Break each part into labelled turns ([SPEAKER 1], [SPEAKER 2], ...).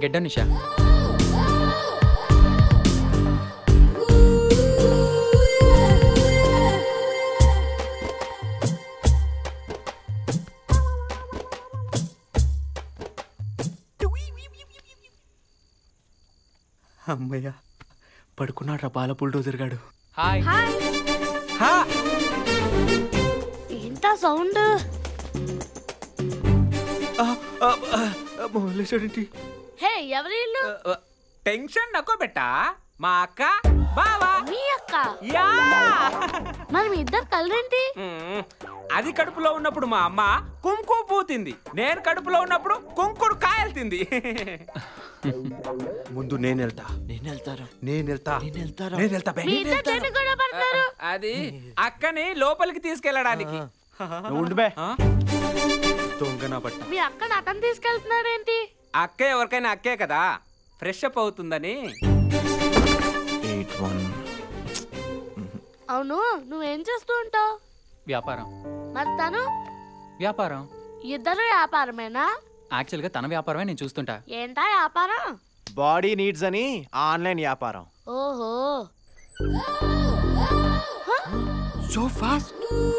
[SPEAKER 1] గెడ్డ నిషా
[SPEAKER 2] అమ్మయ్య పడుకున్నాడు రా బాల బుల్డోజర్ గాడు
[SPEAKER 1] హాయ్
[SPEAKER 2] హా!
[SPEAKER 3] ఏంటా సౌండ్
[SPEAKER 2] ఆ, ఆ, ఆ, ఆ, మొదలేశాడేంటి?
[SPEAKER 3] హే ఎవరి ఇల్లు
[SPEAKER 4] టెన్షన్ నక్కో బెట్టా మా అక్క బావా
[SPEAKER 3] మీ అక్క
[SPEAKER 4] యా
[SPEAKER 3] మరి మీ ఇద్దరు కలరేంటి
[SPEAKER 4] మ్మ్. అది కడుపులో ఉన్నప్పుడు మా అమ్మ కుంకుమ పూతింది నేను కడుపులో ఉన్నప్పుడు కుంకుడు కాయలు తింది
[SPEAKER 2] ముందు నేను వెళ్తా
[SPEAKER 5] నేను వెళ్తారా
[SPEAKER 2] నేను వెళ్తా
[SPEAKER 5] నేను వెళ్తారా
[SPEAKER 2] నేను వెళ్తా బే
[SPEAKER 3] మీ ఇద్దరు దేనికి గొడవ పడతారు
[SPEAKER 4] అది అక్కని లోపలికి తీసుకెళ్ళడానికి
[SPEAKER 5] నువ్వు ఉండు బే
[SPEAKER 4] ఆ?
[SPEAKER 2] దొంగ నా బట్ట
[SPEAKER 3] మీ అక్కని అతను తీసుకెళ్తున్నాడేంటి
[SPEAKER 4] అక్క ఎవరికైనా అక్కే కదా ఫ్రెష్ అప్ అవుతుందని
[SPEAKER 5] ఎయిట్ వన్
[SPEAKER 3] అవును నువ్వేం చేస్తూ ఉంటావు
[SPEAKER 1] వ్యాపారం
[SPEAKER 3] మరి తను
[SPEAKER 1] వ్యాపారం
[SPEAKER 3] ఇద్దరు వ్యాపారమేనా
[SPEAKER 1] యాక్చువల్గా తన వ్యాపారమే నేను చూస్తుంటా
[SPEAKER 3] ఏంటా వ్యాపారం
[SPEAKER 5] బాడీ నీడ్స్ అని ఆన్లైన్ వ్యాపారం
[SPEAKER 3] ఓహో
[SPEAKER 2] సో ఫాస్ట్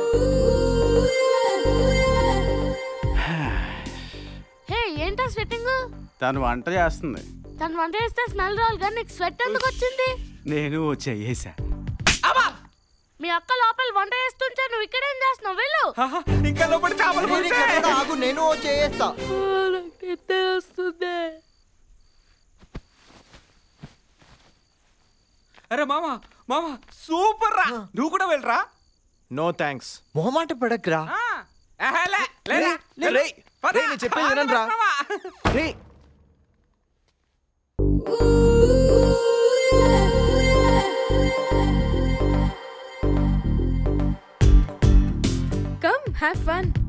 [SPEAKER 3] హే ఏంటా స్వెట్టింగ్
[SPEAKER 5] తను వంట చేస్తుంది
[SPEAKER 3] తను వంట చేస్తే స్మెల్ రావాలి కానీ నీకు స్వెట్ ఎందుకు వచ్చింది
[SPEAKER 2] నేను చేసా
[SPEAKER 3] మీ అక్క లోపల వంట చేస్తుంటే నువ్వు ఇక్కడేం చేస్తున్నావు వెళ్ళు
[SPEAKER 4] ఇంకా లోపల చేపలు పులుసే.
[SPEAKER 6] ఆగు నేను చేస్తా
[SPEAKER 3] వస్తుంది
[SPEAKER 4] అరే మామ మామ సూపర్ రా నువ్వు కూడా వెళ్ళరా
[SPEAKER 5] నో థ్యాంక్స్
[SPEAKER 6] మొహమాట పడకురా
[SPEAKER 4] ఆ, ఆహా, లే, లేరా.
[SPEAKER 5] రేయ్,
[SPEAKER 4] పద.
[SPEAKER 5] రేయ్, నేను చెప్పేది వినండి రా.
[SPEAKER 4] మామ.
[SPEAKER 5] రే
[SPEAKER 7] Come, have fun.